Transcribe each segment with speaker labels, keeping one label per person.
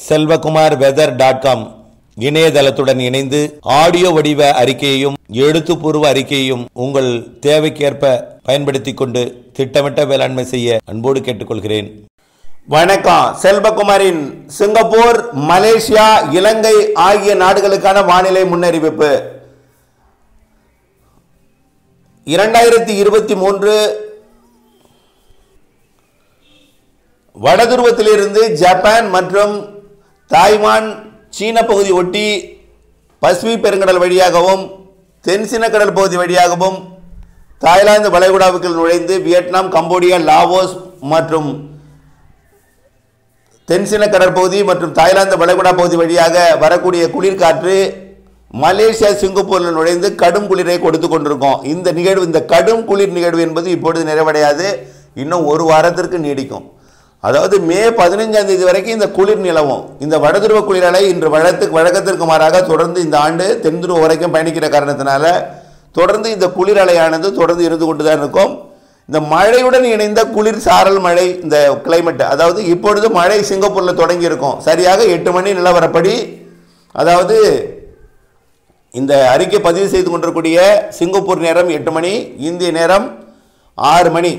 Speaker 1: Selvakumar weather dot com இணையதளத்துடன் இணைந்து audio வடிவ அறிக்கையையும் எழுத்துப்பூர்வ அறிக்கையையும் உங்கள் தேவைக்கேற்ப பயன்படுத்திக் கொண்டு திட்டமிட்ட வேளாண்மை செய்ய அன்போடு கேட்டுக்கொள்கிறேன் வணக்கம் செல்வகுமாரின் சிங்கப்பூர் மலேசியா இலங்கை ஆகிய நாடுகளுக்கான வானிலை முன்னறிவிப்பு இரண்டாயிரத்தி இருபத்தி மூன்று வடதுருவத்திலிருந்து ஜப்பான் மற்றும் தாய்வான் சீன பகுதி ஒட்டி பசிபிக் பெருங்கடல் வழியாகவும் தென்சீன கடல் பகுதி வழியாகவும் தாய்லாந்து வளைகுடாவுக்குள் நுழைந்து வியட்நாம் கம்போடியா லாவோஸ் மற்றும் தென்சீன கடற்பகுதி மற்றும் தாய்லாந்து வளைகுடா பகுதி வழியாக வரக்கூடிய குளிர்காற்று மலேசியா சிங்கப்பூரில் நுழைந்து கடும் குளிரை கொடுத்து கொண்டிருக்கோம் இந்த நிகழ்வு இந்த கடும் குளிர் நிகழ்வு என்பது இப்பொழுது நிறைவடையாது இன்னும் ஒரு வாரத்திற்கு நீடிக்கும் அதாவது மே பதினைஞ்சாம் தேதி வரைக்கும் இந்த குளிர் நிலவும் இந்த வடதுருவ குளிரலை இன்று வழத்துக்கு வழக்கத்திற்கு மாறாக தொடர்ந்து இந்த ஆண்டு தென்துருவ வரைக்கும் பயணிக்கிற காரணத்தினால தொடர்ந்து இந்த குளிர் அலையானது தொடர்ந்து இருந்து கொண்டு தான் இருக்கும் இந்த மழையுடன் இணைந்த குளிர் சாரல் மழை இந்த கிளைமேட் அதாவது இப்பொழுது மழை சிங்கப்பூரில் தொடங்கி இருக்கும் சரியாக எட்டு மணி நிலவரப்படி அதாவது இந்த அறிக்கை பதிவு செய்து கொண்டிருக்கூடிய சிங்கப்பூர் நேரம் எட்டு மணி இந்திய நேரம் ஆறு மணி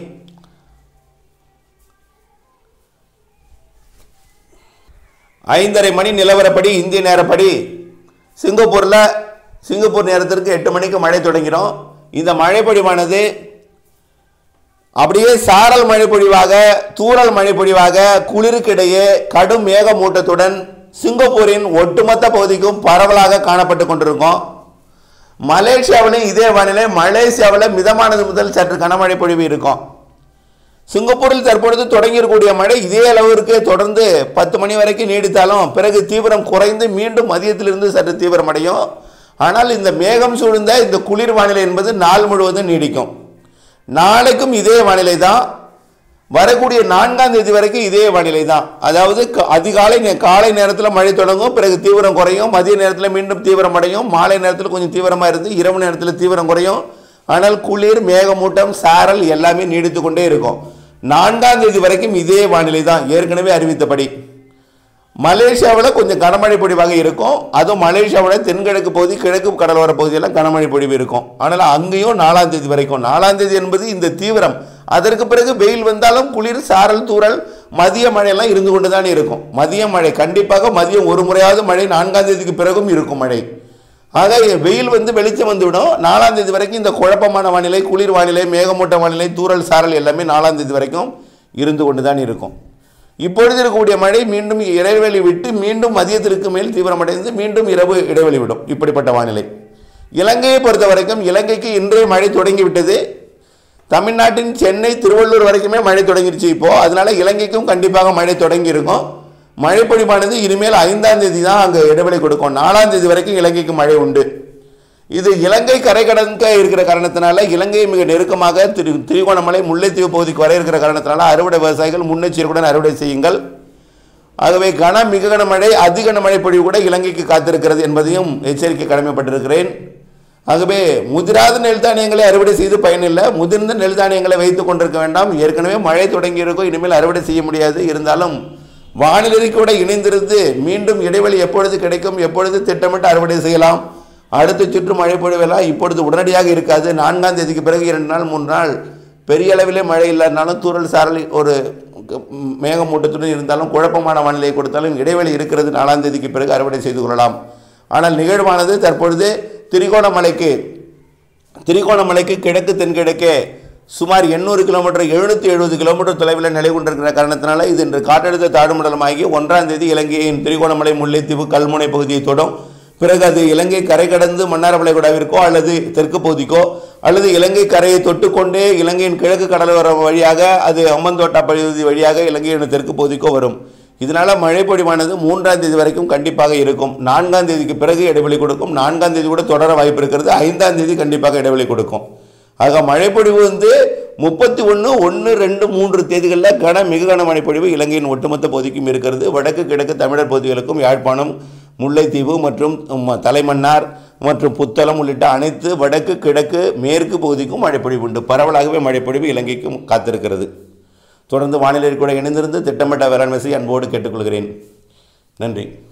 Speaker 1: ஐந்தரை மணி நிலவரப்படி இந்திய நேரப்படி சிங்கப்பூரில் சிங்கப்பூர் நேரத்திற்கு எட்டு மணிக்கு மழை தொடங்கிடும் இந்த மழை பொழிவானது அப்படியே சாரல் மழை பொழிவாக தூறல் மழை பொழிவாக குளிருக்கிடையே கடும் மேகமூட்டத்துடன் சிங்கப்பூரின் ஒட்டுமொத்த பகுதிக்கும் பரவலாக காணப்பட்டு கொண்டிருக்கும் மலேசியாவிலும் இதே வானிலை மலேசியாவில் மிதமானது முதல் சற்று கனமழை பொழிவு இருக்கும் சிங்கப்பூரில் தற்பொழுது தொடங்கியிருக்கக்கூடிய மழை இதே அளவிற்கு தொடர்ந்து பத்து மணி வரைக்கும் நீடித்தாலும் பிறகு தீவிரம் குறைந்து மீண்டும் மதியத்திலிருந்து சற்று தீவிரமடையும் ஆனால் இந்த மேகம் சூழ்ந்த இந்த குளிர் வானிலை என்பது நாள் முழுவதும் நீடிக்கும் நாளைக்கும் இதே வானிலை தான் வரக்கூடிய நான்காம் தேதி வரைக்கும் இதே வானிலை தான் அதாவது க- அதிகாலை நே- காலை நேரத்தில் மழை தொடங்கும் பிறகு தீவிரம் குறையும் மதிய நேரத்தில் மீண்டும் தீவிரம் அடையும் மாலை நேரத்தில் கொஞ்சம் தீவிரமாக இருந்து இரவு நேரத்தில் தீவிரம் குறையும் ஆனால் குளிர் மேகமூட்டம் சாரல் எல்லாமே நீடித்து கொண்டே இருக்கும் நான்காம் தேதி வரைக்கும் இதே வானிலை தான் ஏற்கனவே அறிவித்தபடி மலேசியாவில் கொஞ்சம் கனமழை பொழிவாக இருக்கும் அதுவும் மலேசியாவோட தென்கிழக்கு பகுதி கிழக்கு கடலோர பகுதியெல்லாம் கனமழை பொழிவு இருக்கும் ஆனால் அங்கேயும் நாலாம் தேதி வரைக்கும் நாலாம் தேதி என்பது இந்த தீவிரம் அதற்கு பிறகு வெயில் வந்தாலும் குளிர் சாரல் தூறல் மதிய மழையெல்லாம் இருந்து கொண்டு தான் இருக்கும் மதிய மழை கண்டிப்பாக மதியம் ஒரு முறையாவது மழை நான்காம் தேதிக்கு பிறகும் இருக்கும் மழை ஆக வெயில் வந்து வெளிச்சம் வந்துவிடும் நாலாம் தேதி வரைக்கும் இந்த குழப்பமான வானிலை குளிர் வானிலை மேகமூட்ட வானிலை தூறல் சாரல் எல்லாமே நாலாம் தேதி வரைக்கும் இருந்து கொண்டு தான் இருக்கும் இப்பொழுது இருக்கக்கூடிய மழை மீண்டும் இடைவெளி விட்டு மீண்டும் மதியத்திற்கு மேல் தீவிரமடைந்து மீண்டும் இரவு இடைவெளி விடும் இப்படிப்பட்ட வானிலை இலங்கையை பொறுத்த வரைக்கும் இலங்கைக்கு இன்றே மழை தொடங்கிவிட்டது தமிழ்நாட்டின் சென்னை திருவள்ளூர் வரைக்குமே மழை தொடங்கிருச்சு இப்போ அதனால இலங்கைக்கும் கண்டிப்பாக மழை தொடங்கி இருக்கும் மழை பொழிவானது இனிமேல் ஐந்தாம் தேதி தான் அங்கே இடைவெளி கொடுக்கும் நாலாம் தேதி வரைக்கும் இலங்கைக்கு மழை உண்டு இது இலங்கை கரை கடக்க இருக்கிற காரணத்தினால இலங்கை மிக நெருக்கமாக திரு திரிகோணமலை முல்லைத்தீவு பகுதிக்கு வர இருக்கிற காரணத்தினால அறுவடை விவசாயிகள் முன்னெச்சரிக்கையுடன் அறுவடை செய்யுங்கள் ஆகவே கன மிக கனமழை அதி கனமழை பொழிவு கூட இலங்கைக்கு காத்திருக்கிறது என்பதையும் எச்சரிக்கை கடமைப்பட்டிருக்கிறேன் ஆகவே முதிராத நெல் தானியங்களை அறுவடை செய்து பயனில்லை முதிர்ந்த நெல் தானியங்களை வைத்துக் கொண்டிருக்க வேண்டாம் ஏற்கனவே மழை தொடங்கி இருக்கும் இனிமேல் அறுவடை செய்ய முடியாது இருந்தாலும் வானிலை கூட இணைந்திருந்து மீண்டும் இடைவெளி எப்பொழுது கிடைக்கும் எப்பொழுது திட்டமிட்டு அறுவடை செய்யலாம் அடுத்த சுற்று மழை பொழிவெல்லாம் இப்பொழுது உடனடியாக இருக்காது நான்காம் தேதிக்கு பிறகு இரண்டு நாள் மூன்று நாள் பெரிய அளவிலே மழை இல்லைனாலும் தூறல் சாரல் ஒரு ம், மேகமூட்டத்துடன் இருந்தாலும் குழப்பமான வானிலை கொடுத்தாலும் இடைவெளி இருக்கிறது நாலாம் தேதிக்கு பிறகு அறுவடை செய்து கொள்ளலாம் ஆனால் நிகழ்வானது தற்பொழுது திரிகோணமலைக்கு திரிகோணமலைக்கு கிழக்கு தென்கிழக்கே சுமார் எண்ணூறு கிலோமீட்டர் எழுநூற்றி எழுபது கிலோமீட்டர் தொலைவில் நிலை கொண்டிருக்கிற காரணத்தினால இது இன்று காற்றழுத்த தாழ்மண்டலமாகி ஒன்றாம் தேதி இலங்கையின் திரிகோணமலை முல்லைத்தீவு கல்முனை பகுதியை தொடும் பிறகு அது இலங்கை கரை கடந்து மன்னார் வளைகுடாவிற்கோ அல்லது தெற்கு பகுதிக்கோ அல்லது இலங்கை கரையை தொட்டுக்கொண்டே இலங்கையின் கிழக்கு கடலோர வழியாக அது அம்மந்தோட்டா பகுதி வழியாக இலங்கையின் தெற்கு பகுதிக்கோ வரும் இதனால மழை பொழிவானது மூன்றாம் தேதி வரைக்கும் கண்டிப்பாக இருக்கும் நான்காம் தேதிக்கு பிறகு இடைவெளி கொடுக்கும் நான்காம் தேதி கூட தொடர வாய்ப்பு இருக்கிறது ஐந்தாம் தேதி கண்டிப்பாக இடைவெளி கொடுக்கும் ஆக மழைப்பொழிவு வந்து முப்பத்தி ஒன்று ஒன்று ரெண்டு மூன்று தேதிகளில் கன மிக கன மழைப்பொழிவு இலங்கையின் ஒட்டுமொத்த பகுதிக்கும் இருக்கிறது வடக்கு கிழக்கு தமிழர் பகுதிகளுக்கும் யாழ்ப்பாணம் முல்லைத்தீவு மற்றும் ம, தலைமன்னார் மற்றும் புத்தளம் உள்ளிட்ட அனைத்து வடக்கு கிழக்கு மேற்கு பகுதிக்கும் மழைப்பொழிவு உண்டு பரவலாகவே மழைப்பொழிவு இலங்கைக்கும் காத்திருக்கிறது தொடர்ந்து வானிலை கூட இணைந்திருந்து திட்டமிட்ட வேளாண்மை செய்ய அன்போடு கேட்டுக்கொள்கிறேன் நன்றி